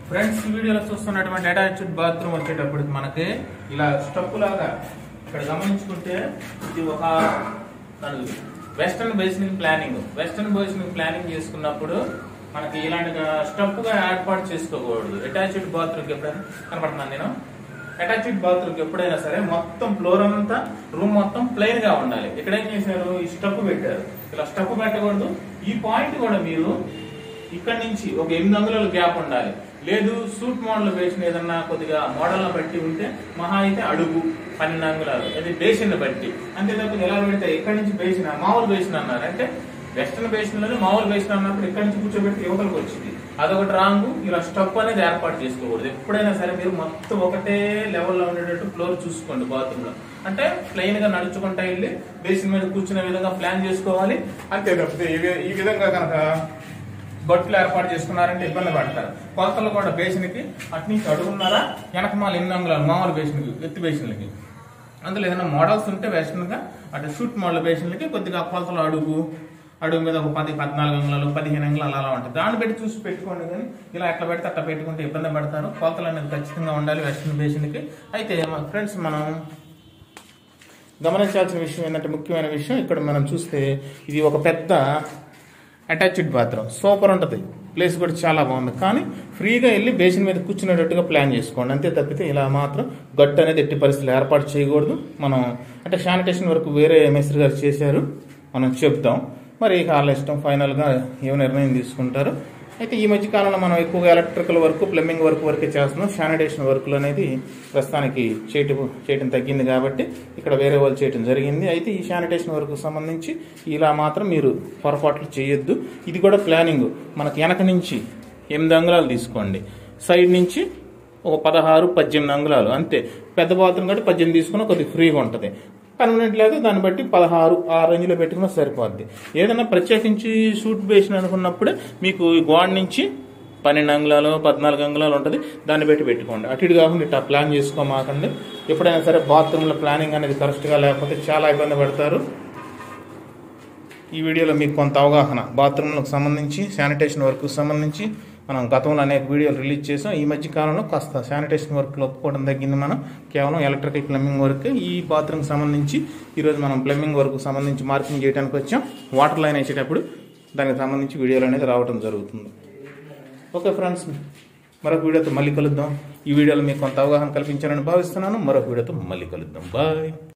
friends ఈ వీడియోలో చూస్తున్నటువంటి అటాచ్డ్ బాత్రూమ్ వచ్చేటప్పుడు మనకి ఇలా స్టప్ లాగా ఇక్కడ గమనించుకుంటే ఇది ఒక western basin planning western basin planning చేసుకున్నప్పుడు మనకి ఇలాంటి స్టప్ గా ఏర్పాటు చేసుకోకూడదు అటాచ్డ్ బాత్రూమ్ ఎప్పుడైనా కనపడుతున్నాను నేను అటాచ్డ్ బాత్రూమ్ ఎప్పుడైనా సరే మొత్తం ఫ్లోర్ అంతా రూమ్ మొత్తం ప్లెయిన్ గా ఉండాలి ఇక్కడ ఏం చేశారు ఈ స్టప్ పెట్టారు ఇలా స్టప్ పెట్టకూడదు ఈ పాయింట్ కూడా మీరు ఇక్కడ నుంచి ఒక ఎనిమిది అంగుళాల గ్యాప్ ఉండాలి లేదు సూట్ మోడల్ వేసిన ఏదన్నా కొద్దిగా మోడల్ బట్టి ఉంటే మహా అయితే అడుగు పన్నెండు అంగుళాలు అది బేసిన్ బట్టి అంతే తప్ప ఎలా పెడితే ఇక్కడి నుంచి బేసిన మామూలు బేసిన అన్నారు అంటే వెస్టర్న్ బేసిన్ లోనే మామూలు బేసిన అన్నప్పుడు ఇక్కడి నుంచి కూర్చోబెట్టి యువతలకు వచ్చింది అదొకటి రాంగ్ ఇలా స్టప్ అనేది ఏర్పాటు చేసుకోకూడదు ఎప్పుడైనా సరే మీరు మొత్తం ఒకటే లెవెల్లో ఉండేటట్టు ఫ్లోర్ చూసుకోండి బాత్రూమ్ లో అంటే ప్లెయిన్ గా నడుచుకుంటా వెళ్ళి బేసిన్ మీద కూర్చునే విధంగా ప్లాన్ చేసుకోవాలి అంతే తప్పితే ఈ వి- ఈ విధంగా కనుక గొట్లు ఏర్పాటు చేసుకున్నారంటే ఇబ్బంది పడతారు కొలతలు కూడా బేసిన్కి అటు నుంచి అడుగున్నారా వెనకమాల ఎన్ని అంగుళాలు మామూలు బేసిన్కి ఎత్తి బేసిన్లకి అందులో ఏదైనా మోడల్స్ ఉంటే వెస్టర్న్గా అటు షూట్ మోడల్ బేసిన్లకి కొద్దిగా కొలతలు అడుగు అడుగు మీద ఒక పది పద్నాలుగు అంగుళాలు పదిహేను అంగుళాలు అలా ఉంటాయి దాన్ని పెట్టి చూసి పెట్టుకోండి కానీ ఇలా ఎట్లా పెడితే అట్లా పెట్టుకుంటే ఇబ్బంది పడతారు కొలతలు అనేది ఖచ్చితంగా ఉండాలి వెస్టర్న్ బేసిన్కి అయితే ఫ్రెండ్స్ మనం గమనించాల్సిన విషయం ఏంటంటే ముఖ్యమైన విషయం ఇక్కడ మనం చూస్తే ఇది ఒక పెద్ద అటాచ్డ్ బాత్రూమ్ సూపర్ ఉంటుంది ప్లేస్ కూడా చాలా బాగుంది కానీ ఫ్రీగా వెళ్ళి బేసిన్ మీద కూర్చునేటట్టుగా ప్లాన్ చేసుకోండి అంతే తప్పితే ఇలా మాత్రం గట్టు అనేది ఎట్టి పరిస్థితులు ఏర్పాటు చేయకూడదు మనం అంటే శానిటేషన్ వరకు వేరే మేస్త్రి గారు చేశారు మనం చెప్దాం మరి ఇక వాళ్ళ ఇష్టం ఫైనల్గా ఏం నిర్ణయం తీసుకుంటారు అయితే ఈ మధ్య కాలంలో మనం ఎక్కువగా ఎలక్ట్రికల్ వర్క్ ప్లంబింగ్ వర్క్ వరకే చేస్తున్నాం శానిటేషన్ వర్క్లు అనేది ప్రస్తుతానికి చేయటం చేయటం తగ్గింది కాబట్టి ఇక్కడ వేరే వాళ్ళు చేయటం జరిగింది అయితే ఈ శానిటేషన్ వర్క్ సంబంధించి ఇలా మాత్రం మీరు పొరపాట్లు చేయొద్దు ఇది కూడా ప్లానింగ్ మనకి వెనక నుంచి ఎనిమిది అంగుళాలు తీసుకోండి సైడ్ నుంచి ఒక పదహారు పద్దెనిమిది అంగుళాలు అంతే పెద్ద బాత్రూమ్ కాబట్టి పద్దెనిమిది తీసుకున్న కొద్దిగా ఫ్రీగా ఉంటుంది పర్మనెంట్ లేదా దాన్ని బట్టి పదహారు ఆ రేంజ్లో పెట్టుకున్నా సరిపోద్ది ఏదైనా ప్రత్యేకించి షూట్ బేసిన అనుకున్నప్పుడే మీకు ఈ గోడ నుంచి పన్నెండు అంగుళాలు పద్నాలుగు అంగుళాలు ఉంటుంది దాన్ని బట్టి పెట్టుకోండి అటు ఇటు కాకుండా ఇట్లా ప్లాన్ చేసుకోమాకండి ఎప్పుడైనా సరే బాత్రూంలో ప్లానింగ్ అనేది కరెక్ట్గా లేకపోతే చాలా ఇబ్బంది పడతారు ఈ వీడియోలో మీకు కొంత అవగాహన బాత్రూమ్లకు సంబంధించి శానిటేషన్ వర్క్కి సంబంధించి మనం గతంలో అనేక వీడియోలు రిలీజ్ చేసాం ఈ మధ్య కాలంలో కాస్త శానిటేషన్ వర్క్లో ఒప్పుకోవడం తగ్గింది మనం కేవలం ఎలక్ట్రికల్ ప్లంబింగ్ వర్క్ ఈ బాత్రూమ్కి సంబంధించి ఈరోజు మనం ప్లంబింగ్ వర్క్ సంబంధించి మార్కింగ్ చేయడానికి వచ్చాం వాటర్ లైన్ వేసేటప్పుడు దానికి సంబంధించి వీడియోలు అనేది రావడం జరుగుతుంది ఓకే ఫ్రెండ్స్ మరొక వీడియోతో మళ్ళీ కలుద్దాం ఈ వీడియోలో మీకు కొంత అవగాహన కల్పించాలని భావిస్తున్నాను మరొక వీడియోతో మళ్ళీ కలుద్దాం బాయ్